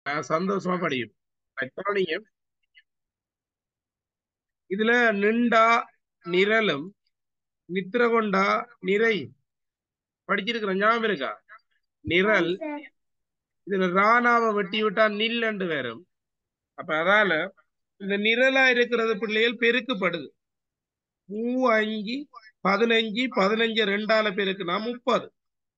அஹ் சந்தோஷமா படியும் கவனிங்க இதுல நின்றா நிரலும் நித்திர கொண்டா நிறை படிச்சிருக்கிற ஞாபகம் இருக்கா நிரல் இதுல ராணாவை வெட்டி விட்டா நில்லண்டு வரும் அப்ப அதால இந்த நிரலா இருக்கிறது பிள்ளைகள் பெருக்குப்படுது மூ அஞ்சு பதினஞ்சு பதினஞ்சு ரெண்டால பெருக்குனா முப்பது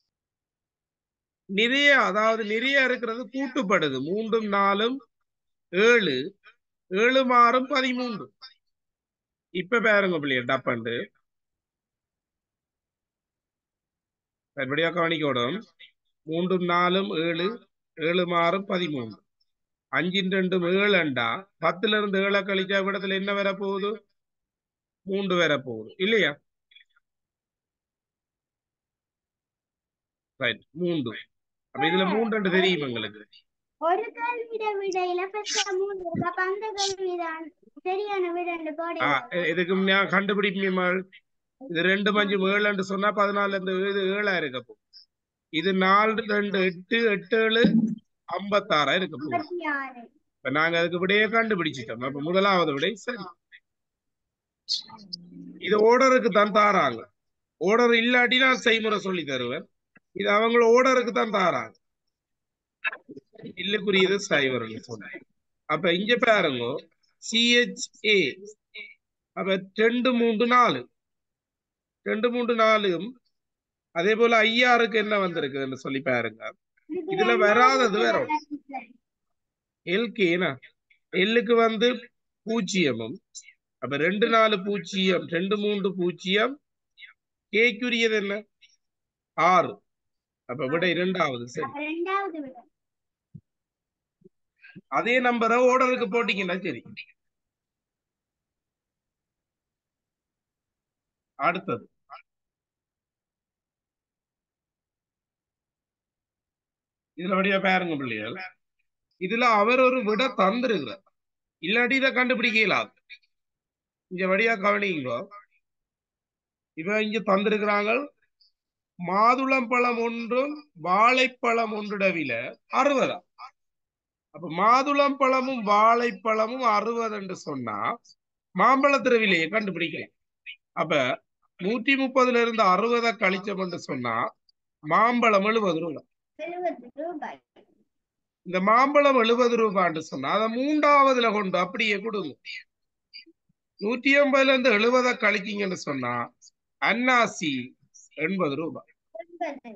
நிறைய அதாவது நிறைய இருக்கிறது கூட்டுப்படுது மூன்றும் நாலும் ஏழு ஏழு மாறும் பதிமூன்று இப்ப பாருங்க பிள்ளைகள் டப்பண்டு மறுபடியும் கவனிக்கோடும் மூன்றும் நாலும் ஏழு ஏழு மாறும் பதிமூன்று அஞ்சின் ரெண்டும் ஏழு அண்டா பத்துல இருந்து ஏழை கழிச்சா விடத்துல என்ன வர போகுது மூன்று வர போகுது இல்லையா ரைட் மூன்று அப்ப இதுல மூன்று ரெண்டு தெரியும் எங்களுக்கு ஒரு கேள்வியிட விடையில பெற்ற மூன்று இருக்கு. அப்ப அந்த கேள்விதான் சரியான விடண்டு ஆ, போட எ- இதுக்கு நான் கண்டுபிடிப்பீங்கள் இது ரெண்டு மஞ்சு ஏழுன்னு சொன்னா பதினாலுல இருந்து ஏழு ஏழா இருக்க போகுது இது நாலு ரெண்டு எட்டு எட்டு ஏழு ஐம்பத்தாறா இருக்க போகுது ஐம்பத்தி ஆறு இப்ப நாங்க அதுக்கு விடையே கண்டுபிடிச்சிட்டோம் அப்ப முதலாவது விடை சரி இது ஓர்டருக்கு தான் தாராங்க ஓர்டர் இல்லாட்டி நான் செய்முறை சொல்லி தருவேன் இது அவங்கள ஓர்டருக்கு தான் தாராங்க இல்லுக்குரியது சைவர்னு சொன்னேன் அப்ப இங்க பாருங்க சிஹெச்ஏ அப்ப ரெண்டு மூன்று நாலு ரெண்டு மூன்று நாலும் அதே போல ஐயாருக்கு என்ன வந்திருக்குன்னு சொல்லி பாருங்க இதுல வராதது வேற ஒண்ணு. எல்கேனா எல்லுக்கு வந்து பூஜ்ஜியமும் அப்ப ரெண்டு நாலு பூஜ்ஜியம் ரெண்டு மூன்று பூஜ்ஜியம் கேக்குரியது என்ன ஆறு அப்ப விட இரண்டாவது சரி அப்ப ரெண்டாவது விட அதே நம்பரை ஓர்டருக்கு போட்டீங்கன்னா சரி அடுத்தது இதுல வழியா பாருங்க பிள்ளைகள் இதுல அவர் ஒரு விட தந்திருக்கிறார் இல்லாட்டி இதை கண்டுபிடிக்க இயலாது இங்க வழியா கவனிங்க இவ இங்க தந்திருக்கிறாங்க மாதுளம்பழம் ஒன்றும் வாழைப்பழம் ஒன்றுடவில அறுபதா அப்ப மாதுளம்பழமும் வாழைப்பழமும் அறுபது என்று சொன்னா மாம்பழத்திர விலையை கண்டுபிடிக்கலாம் அப்ப நூற்றி முப்பதுல இருந்து அறுபதை கழிச்சோம் என்று சொன்னா மாம்பழம் எழுபது ரூபாய் எழுபது ரூபாய் இந்த மாம்பழம் எழுபது ரூபான்னு சொன்னா அதை மூன்றாவதுல கொண்டு அப்படியே கொடுங்க நூற்றி ஐம்பதுல இருந்து எழுபதை கழிக்கிங்கன்னு சொன்னா அன்னாசி எண்பது ரூபாய் ஒன்பது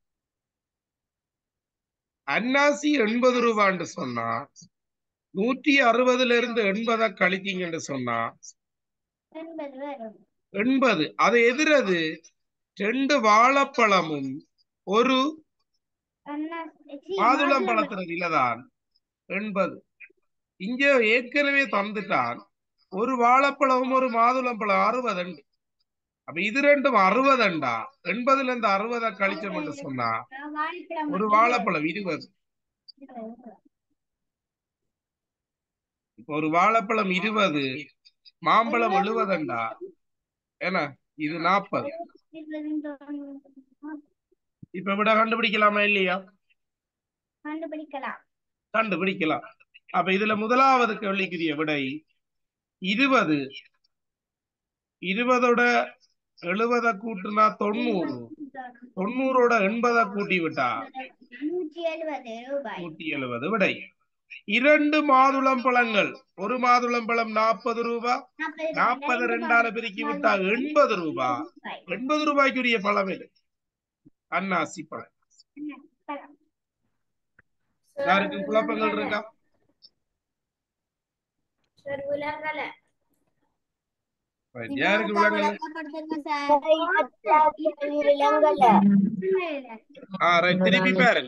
அன்னாசி எண்பது ரூபான்னு சொன்னா நூற்றி அறுபதுல இருந்து எண்பதை கழிக்கிங்கன்னு சொன்னா எண்பது வரும் எண்பது அது எதிரது ரெண்டு வாழைப்பழமும் ஒரு அண்ணா சி, மாதுளம்பழத்தின விலைதான் எண்பது இங்க ஏற்கனவே தந்துட்டான் ஒரு வாழைப்பழமும் ஒரு மாதுளம்பழம் அறுபது அப்ப இது ரெண்டும் அறுபதண்டா எண்பதுல இருந்து அறுபதை கழிச்சோம்னு சொன்னா வாழைப்பழம் ஒரு மட்டும் வாழைப்பழம் இருபது இருபது. இப்ப ஒரு வாழைப்பழம் இருபது மாம்பழம் எழுபதண்டா ஏன்னா இது நாற்பது இருபது தொண்ணூறு. இப்ப விட கண்டுபிடிக்கலாமா இல்லையா கண்டுபிடிக்கலாம் கண்டுபிடிக்கலாம் அப்ப இதுல முதலாவது கேள்விக்குரிய விடை இருபது இருபதோட எழுபத கூட்டுனா தொண்ணூறு தொண்ணூறோட எண்பதை கூட்டி விட்டா நூற்றி எழுபது ரூபாய் நூத்தி எழுபது விடை இரண்டு மாதுளம் பழங்கள் ஒரு மாதுளம் பழம் நாற்பது ரூபாய் நாற்பது ரெண்டால பெருக்கி விட்டா எண்பது ரூபாய் எண்பது ரூபாய்க்குரிய பழம் இது அன்னாசி பழம் யாருக்கும் குழப்பங்கள் இருக்கா Right. யாருக்கு விளங்கல ஆ ரைட் திருப்பி பாருங்க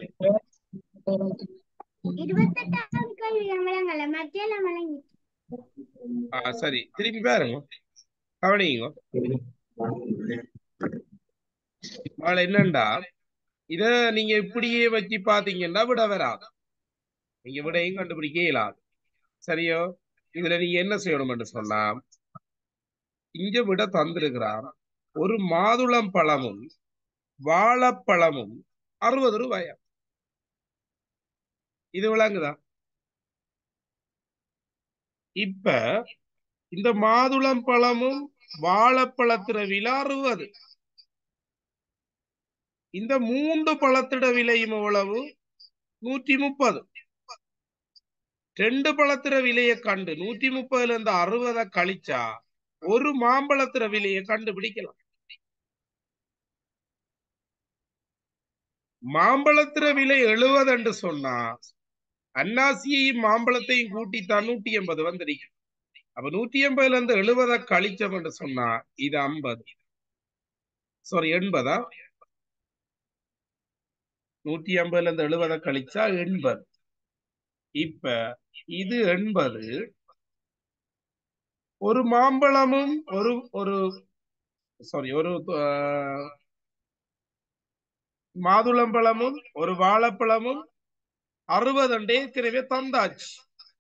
இருபத்தெட்டாவது கல்வி விளங்கல மத்தியில விளங்கி ஆ சரி திருப்பி பாருங்க கவனிங்க நாளை என்னண்டா இத நீங்க இப்படியே வச்சு பாத்தீங்கன்னா விட வராது நீங்க விடையும் கண்டுபிடிக்க இயலாது சரியோ இதுல நீங்க என்ன செய்யணும்னு சொன்னா இங்க விட தந்திருக்கிறான் ஒரு மாதுளம் பழமும் வாழைப்பழமும் அறுபது ரூபாயா இது விளங்குதா இப்ப இந்த மாதுளம் பழமும் வாழைப்பழத்திட விலை அறுபது இந்த மூன்று பழத்திட விலையும் எவ்வளவு நூற்றி முப்பது ரெண்டு பழத்திர விலையை கண்டு நூற்றி முப்பதுல இருந்து அறுபதை கழிச்சா ஒரு மாம்பழத்திர விலையை கண்டுபிடிக்கலாம் மாம்பழத்திர விலை எழுபது என்று சொன்னா அன்னாசியையும் மாம்பழத்தையும் கூட்டித்தான் நூற்றி எண்பது வந்துருக்கு அப்ப நூற்றி எண்பதுல இருந்து எழுபதை கழிச்சோம் என்று சொன்னா இது ஐம்பது சாரி எண்பதா நூற்றி ஐம்பதுல இருந்து எழுபதை கழிச்சா எண்பது இப்ப இது எண்பது ஒரு மாம்பழமும் ஒரு ஒரு சாரி ஒரு அஹ், மாதுளம்பழமும் ஒரு வாழைப்பழமும் அறுபது அண்டே ஏற்கனவே தந்தாச்சு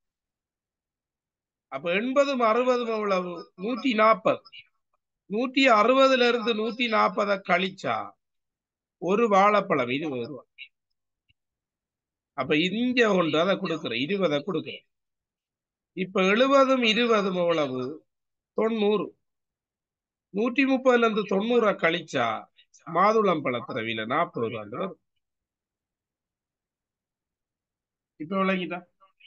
அப்ப எண்பதும் அறுபதும் எவ்வளவு நூத்தி நாற்பது நூத்தி அறுபதுல இருந்து நூத்தி நாற்பதை கழிச்சா ஒரு வாழைப்பழம் இருபது ரூபா அப்ப இங்க ஒன்று அதை கொடுக்குறேன் இருபதை கொடுக்குறேன் இப்ப எழுபதும் இருபதும் எவ்வளவு தொண்ணூறு நூற்றி முப்பதுல இருந்து தொண்ணூறை கழிச்சா மாதுளம் பழத்திர விலை நாற்பது ரூபான்னு வரும் இப்ப விளங்கிட்டா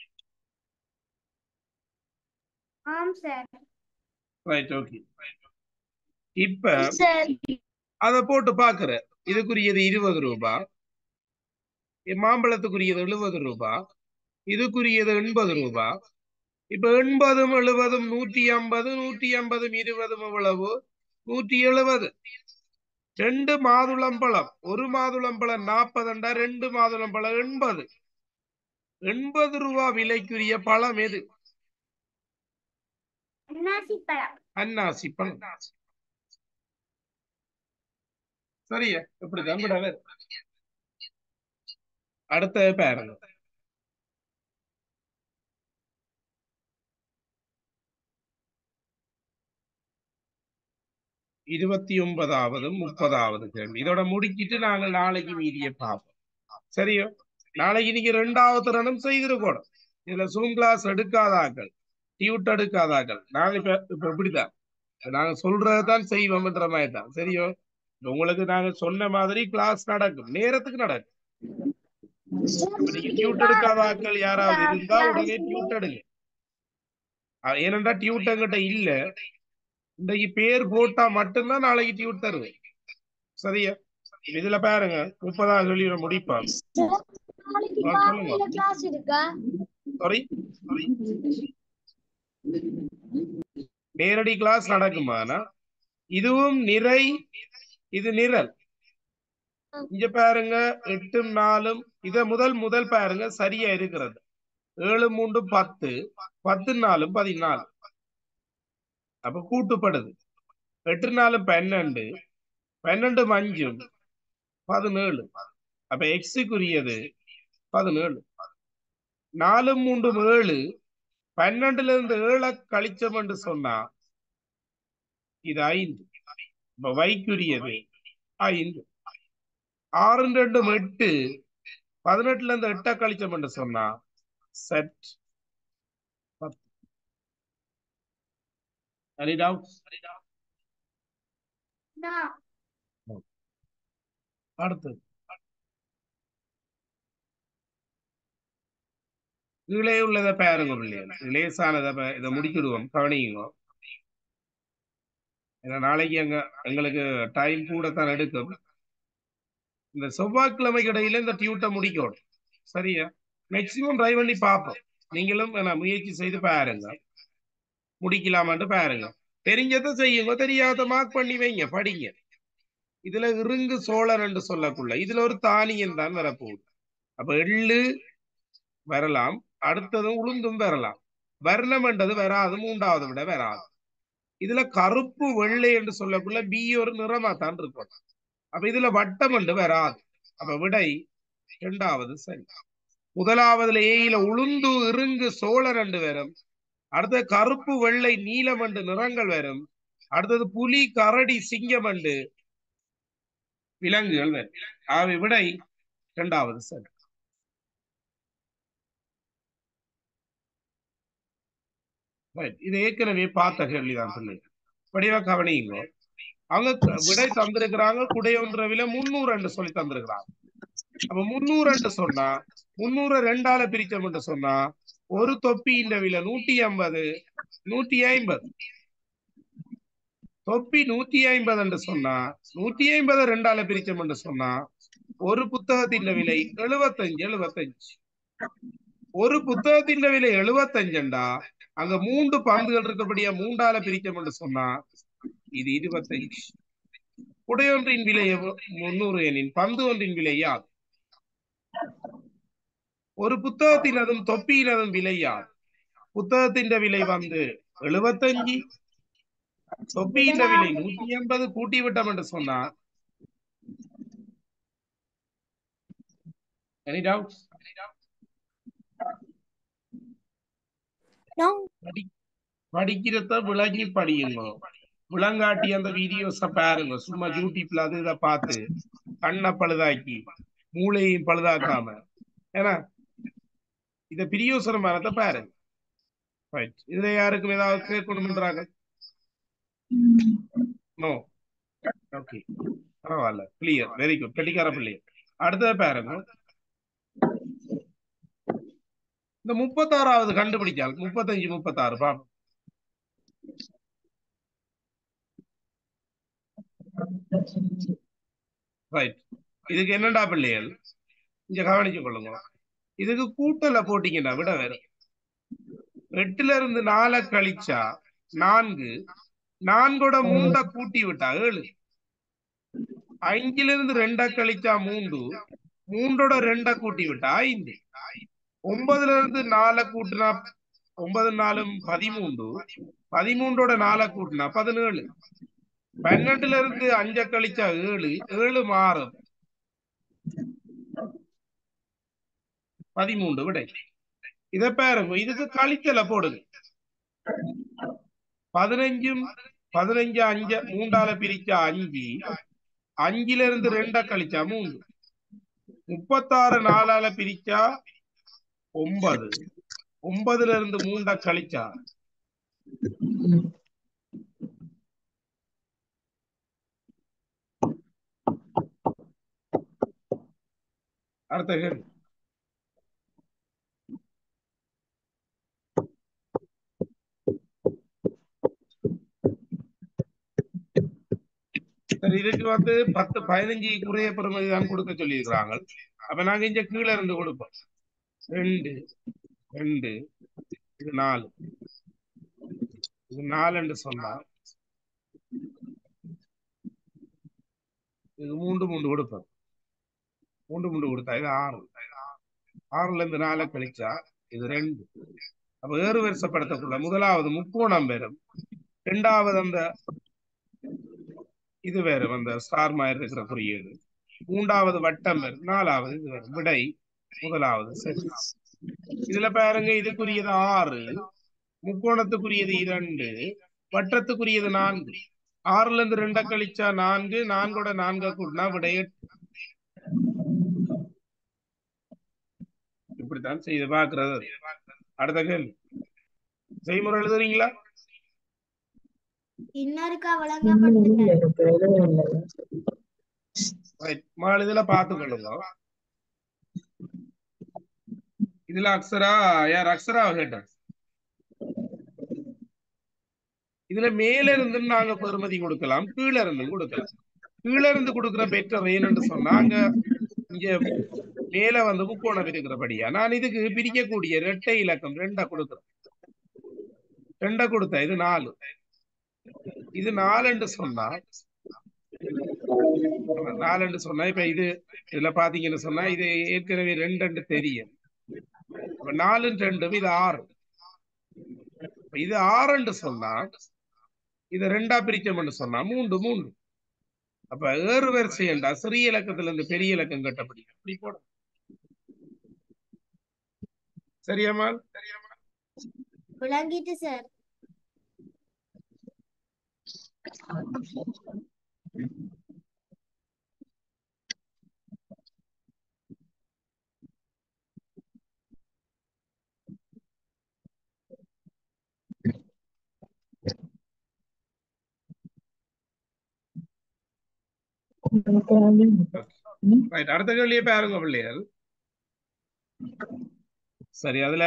ஆம் சார் ரைட் ஓகே இப்ப சார் அத போட்டு பாக்குற இதுக்குரியது இருபது ரூபாய் மாம்பழத்துக்குரியது எழுபது ரூபாய் இதுக்குரியது எண்பது ரூபாய் இப்ப எண்பதும் எழுபதும் நூற்றி ஐம்பது நூற்றி ஐம்பதும் இருபதும் எவ்வளவு நூற்றி எழுபது ரெண்டு மாதுளம்பழம் ஒரு மாதுளம்பழம் நாற்பதுண்டா ரெண்டு மாதுளம்பழம் எண்பது எண்பது ரூபா விலைக்குரிய பழம் எது அன்னாசி பழம் அன்னாசி பழம் சரியா இப்படிதான் கூட வேறு அடுத்த பாருங்க இருபத்தி ஒன்பதாவது முப்பதாவது கேள்வி இதோட முடிக்கிட்டு நாங்கள் நாளைக்கு மீதியை பார்ப்போம் சரியோ நாளைக்கு நீங்க ரெண்டாவது ரனம் செய்திருக்கணும் இதுல சூம் கிளாஸ் எடுக்காதாக்கள் டியூட் எடுக்காதாக்கள் நாங்க இப்ப இப்ப இப்படிதான் நாங்க சொல்றதுதான் செய்வோம்ன்ற மாதிரி தான் சரியோ இப்ப உங்களுக்கு நாங்க சொன்ன மாதிரி கிளாஸ் நடக்கும் நேரத்துக்கு நடக்கும் இப்ப நீங்க டியூட் எடுக்காத ஆட்கள் யாராவது இருந்தா உடனே டியூட் எடுங்க அஹ் ஏனென்றா டியூட் எங்கிட்ட இல்ல இன்றைக்கு பேர் போட்டா மட்டும்தான் நாளைக்கு டியூட் தருவேன் சரியா இப்ப இதுல பாருங்க முப்பதாவது சொல்லி முடிப்பான் நாளைக்கு ஆ, சொல்லுங்க. காலையில கிளாஸ் இருக்கா சாரி நேரடி கிளாஸ் நடக்குமானா இதுவும் நிறை இது நிரல் இங்க பாருங்க எட்டும் நாலும் இத முதல் முதல் பாருங்க சரியா இருக்கிறது ஏழு மூன்று பத்து பத்து நாலும் பதினாலு அப்ப கூட்டுப்படுது எட்டு நாலும் பன்னெண்டு பன்னெண்டு அஞ்சும் பதினேழு அப்ப எக்ஸுக்குரியது பதினேழு நாலு மூன்று ஏழு பன்னெண்டுல இருந்து ஏழை கழிச்சோம் என்று சொன்னா இது ஐந்து இப்ப வைக்குரியது ஐந்து ஆறு ரெண்டும் எட்டு பதினெட்டுல இருந்து எட்ட கழிச்சோம் என்று சொன்னா செட் பத்து Any doubts? No. அடுத்து கீழே உள்ளதை பாருங்க பிள்ளைகள் லேசானதை ப- இதை முடிக்கிடுவோம் கவனிங்க ஏன்னா நாளைக்கு அங்க எங்களுக்கு டைம் கூட தான் எடுக்கும் இந்த செவ்வாய்க்கிழமைக்கு இடையில இந்த டியூட்டை முடிக்கணும் சரியா மேக்சிமம் ட்ரை பண்ணி பார்ப்போம் நீங்களும் என்ன முயற்சி செய்து பாருங்க முடிக்கலாமான்ட்டு பாருங்க தெரிஞ்சதை செய்யுங்க தெரியாத மார்க் பண்ணி வைங்க படிங்க இதுல இருங்கு சோழன் என்று சொல்லக்குள்ள இதுல ஒரு தானியம் தான் வரப்போகுது அப்ப எள்ளு வரலாம் அடுத்ததும் உளுந்தும் வரலாம் வர்ணம் என்றது வராது மூன்றாவது விட வராது இதுல கருப்பு வெள்ளை என்று சொல்லக்குள்ள பி ஒரு நிறமா தான் இருக்கும் அப்ப இதுல வட்டம் என்று வராது அப்ப விடை இரண்டாவது சரி முதலாவதுல ஏயில உளுந்து இருங்கு சோழன் என்று வரும் அடுத்தது கருப்பு வெள்ளை நீலம் என்று நிறங்கள் வரும் அடுத்தது புலி கரடி சிங்கம் என்று விலங்குகள் வரும் ஆகவே விடை இரண்டாவது சரி Right. இது ஏற்கனவே பார்த்த கேள்விதான் சொல்லி வடிவா கவனியுங்க அவங்க க- விடை தந்திருக்கிறாங்க குடையொன்ற விலை முன்னூறு சொல்லி தந்திருக்கிறாங்க அப்ப முன்னூறு சொன்னா முன்னூறு ரெண்டால பிரிச்சோம் என்று சொன்னா ஒரு தொப்பியின் விலை நூத்தி ஐம்பது நூத்தி ஐம்பது தொப்பி நூத்தி ஐம்பது என்று சொன்னா நூத்தி ஐம்பது ரெண்டால பிரிச்சோம் என்று சொன்னா ஒரு புத்தகத்தின் விலை எழுபத்தஞ்சு எழுபத்தஞ்சு ஒரு புத்தகத்தின் விலை எழுபத்தஞ்சுண்டா அங்க மூன்று பந்துகள் இருக்கபடியா மூன்றால பிரிச்சோம் என்று சொன்னா இது இருபத்தஞ்சு குடையொன்றின் விலை எவ்வ- முன்னூறு எனின் பந்து ஒன்றின் விலை யாது ஒரு புத்தகத்தினதும் தொப்பியினதும் விலை யாது புத்தகத்தின் விலை வந்து எழுபத்தஞ்சு தொப்பியின் விலை நூத்தி எண்பது கூட்டி விட்டோம் என்று சொன்னா எனி டவுட்ஸ் படி படிக்கிறத விளங்கி படியுங்க விளங்காட்டி அந்த வீடியோஸ பாருங்க சும்மா யூடியூப்ல அது இதை பார்த்து கண்ணை பழுதாக்கி மூளையும் பழுதாக்காம ஏன்னா இத பிரியோசனமானதை பாருங்க ரைட் இதுல யாருக்கும் ஏதாவது கேட்கணும்ன்றாங்க நோ ஓகே பரவாயில்ல கிளியர் வெரி குட் கட்டிக்கார பிள்ளை அடுத்தது பாருங்க இந்த முப்பத்தாறாவது கண்டுபிடிச்சால் முப்பத்தஞ்சு முப்பத்தாறு பாப்போம் ரைட் இதுக்கு என்னடா பிள்ளைகள் இங்க கவனிச்சு கொள்ளுங்க இதுக்கு கூட்டல போட்டீங்கன்னா விட வேற எட்டுல இருந்து நாலை கழிச்சா நான்கு நான்கோட மூண்ட கூட்டி விட்டா ஏழு அஞ்சுல இருந்து ரெண்ட கழிச்சா மூன்று மூன்றோட ரெண்ட கூட்டி விட்டா ஐந்து ஒன்பதுல இருந்து நாலை கூட்டினா ஒன்பது நாலும் பதிமூன்று பதிமூன்றோட நாலை கூட்டினா பதினேழு பன்னெண்டுல இருந்து அஞ்ச கழிச்சா ஏழு ஏழு மாறும் பதிமூன்று விடை இத பாருங்க இதுக்கு கழித்தல போடுங்க பதினஞ்சும் பதினஞ்சு அஞ்ச மூன்றால பிரிச்சா அஞ்சு அஞ்சுல இருந்து ரெண்ட கழிச்சா மூன்று முப்பத்தாறு நாலால பிரிச்சா ஒன்பது ஒன்பதுல இருந்து மூண்ட கழிச்சா அடுத்த கேள்வி சரி இதுக்கு வந்து பத்து பதினஞ்சு குறைய பெறுமதி தான் கொடுக்க சொல்லியிருக்கிறாங்க அப்ப நாங்க இங்க கீழே இருந்து கொடுப்போம் ரெண்டு ரெண்டு இது நாலு இது நாலுன்னு சொன்னா இது மூன்று மூன்று கொடுப்போம் மூன்று மூன்று கொடுத்தா இது ஆறு ஆறுல இருந்து நாலு கழிச்சா இது ரெண்டு அப்ப ஏறு வரிசைப்படுத்தக்குள்ள முதலாவது முக்கோணம் பெறும் இரண்டாவது அந்த இது வேறு அந்த ஸ்டார் மாதிரி இருக்கிற குறியீடு மூன்றாவது வட்டம் வேறு நாலாவது இது வேறு விடை முதலாவது சரி இதுல பாருங்க இதுக்குரியது ஆறு முக்கோணத்துக்குரியது இரண்டு வட்டத்துக்குரியது நான்கு ஆறுல இருந்து ரெண்ட கழிச்சா நான்கு நான்கோட நான்க கூட்டினா விடை எட்டு. இப்படித்தான் செய்து பாக்குறது அடுத்த கேள்வி செய்முறை எழுதுறீங்களா இன்னொருக்கா வழங்கப்பட்டது ரைட் மால் இதுல பார்த்துக்கொள்ளுங்க இதுல அக்ஸரா யார் அக்ஸரா கேட்டார் இதுல மேல இருந்து நாங்க பெறுமதி கொடுக்கலாம் கீழ இருந்து கொடுக்கலாம் கீழ இருந்து கொடுக்கிற பெற்ற வேணும்னு சொன்னாங்க இங்க மேல வந்து முக்கோணம் இருக்கிறபடியா நான் இதுக்கு பிரிக்கக்கூடிய இரட்டை இலக்கம் ரெண்டா கொடுக்குறேன் ரெண்டா கொடுத்தா இது நாலு இது நாலுன்னு சொன்னா நாலுன்னு சொன்னா இப்ப இது இதுல பாத்தீங்கன்னு சொன்னா இது ஏற்கனவே ரெண்டு தெரியும் அப்ப நாலு ரெண்டும் இது ஆறு இப்ப இது ஆறுன்னு சொன்னா இது ரெண்டா பிரிச்சோம்னு சொன்னா மூன்று மூன்று அப்ப ஏறு வரிசை என்றா சிறிய இலக்கத்துல இருந்து பெரிய இலக்கம் கட்டப்படி அப்படி போட சரியாமா விளங்கிட்டு சார் ரைட் அடுத்த கேள்வியை பாருங்க பிள்ளைகள் சரி அதுல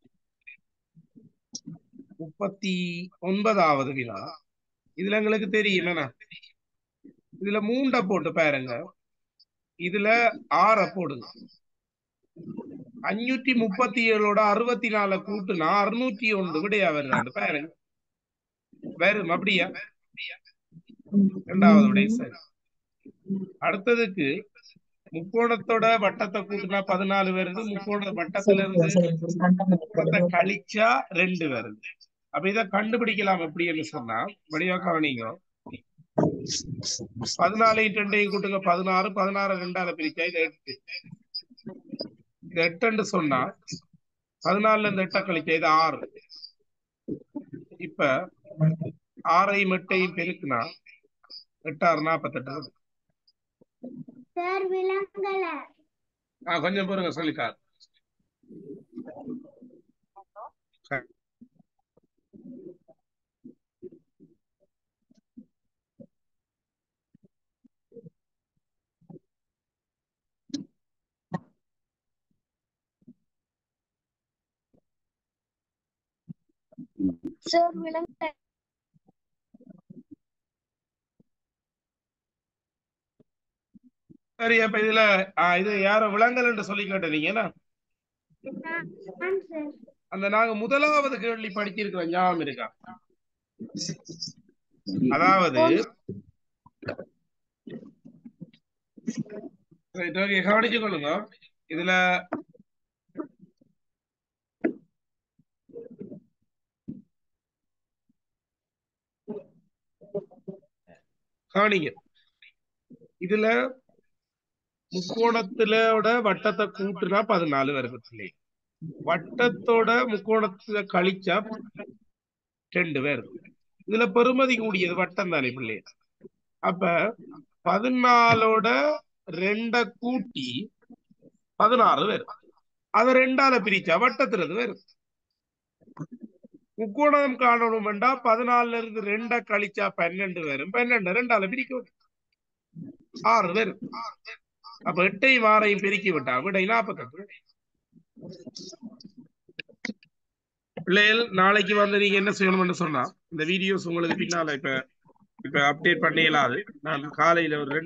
முப்பத்தி ஒன்பதாவது வினா இதுல எங்களுக்கு தெரியும் என்ன இதுல மூண்ட போட்டு பாருங்க இதுல ஆற போடுங்க அஞ்சூத்தி முப்பத்தி ஏழோட அறுபத்தி நாலு கூட்டுனா அறுநூத்தி ஒன்று விடையா வருதாண்டு பாருங்க வரும் அப்படியா இரண்டாவது விடை சரி அடுத்ததுக்கு முக்கோணத்தோட வட்டத்தை கூட்டினா பதினாலு வருது முக்கோண வட்டத்துல இருந்து முக்கோணத்தை கழிச்சா ரெண்டு வருது அப்ப இதை கண்டுபிடிக்கலாம் எப்படின்னு சொன்னா வடிவா கவனிங்க பதினாலையும் ரெண்டையும் கூட்டுங்க பதினாறு பதினாறு ரெண்டால பிரிச்சா இது எட்டு இது எட்டுன்னு சொன்னா பதினாலுல இருந்து எட்டை கழிச்சா இது ஆறு இப்ப ஆறையும் எட்டையும் பெருக்குனா எட்டாறு நாற்பத்தெட்டு வருது சார் விலங்கல ஆ கொஞ்சம் பொறுங்க சொல்லிட்டார் சார் விலங்க சரி அப்ப இதுல ஆ, இது யாரோ விலங்கல் என்று சொல்லி கேட்டீங்கன்னா நான் சார் அந்த நாங்க முதலாவது கேள்வி படிச்சிருக்கிற ஞாபகம் இருக்கா அதாவது Right, okay, கவனிச்சு கொள்ளுங்க இதுல கவனிங்க இதுல முக்கோணத்திலோட வட்டத்தை கூட்டுனா பதினாலு வருது பிள்ளை வட்டத்தோட முக்கோணத்துல கழிச்சா ரெண்டு பேர் இதுல பெருமதி கூடியது வட்டம் தானே பிள்ளை அப்ப பதினாலோட ரெண்ட கூட்டி பதினாறு வரும் அத ரெண்டால பிரிச்சா வட்டத்துறது வரும் முக்கோணம் காணணும் வேண்டா பதினாலுல இருந்து ரெண்ட கழிச்சா பன்னெண்டு வரும் பன்னெண்டு ரெண்டால பிரிக்கும் ஆறு வரும் அப்ப எட்டையும் ஆறையும் பெருக்கி விட்டா விடை நாற்பத்தெட்டு பிள்ளைகள் நாளைக்கு வந்து நீங்க என்ன செய்யணும்னு சொன்னா இந்த வீடியோஸ் உங்களுக்கு பின்னால இப்ப இப்ப அப்டேட் பண்ண இயலாது நான் காலையில ஒரு ரெண்டு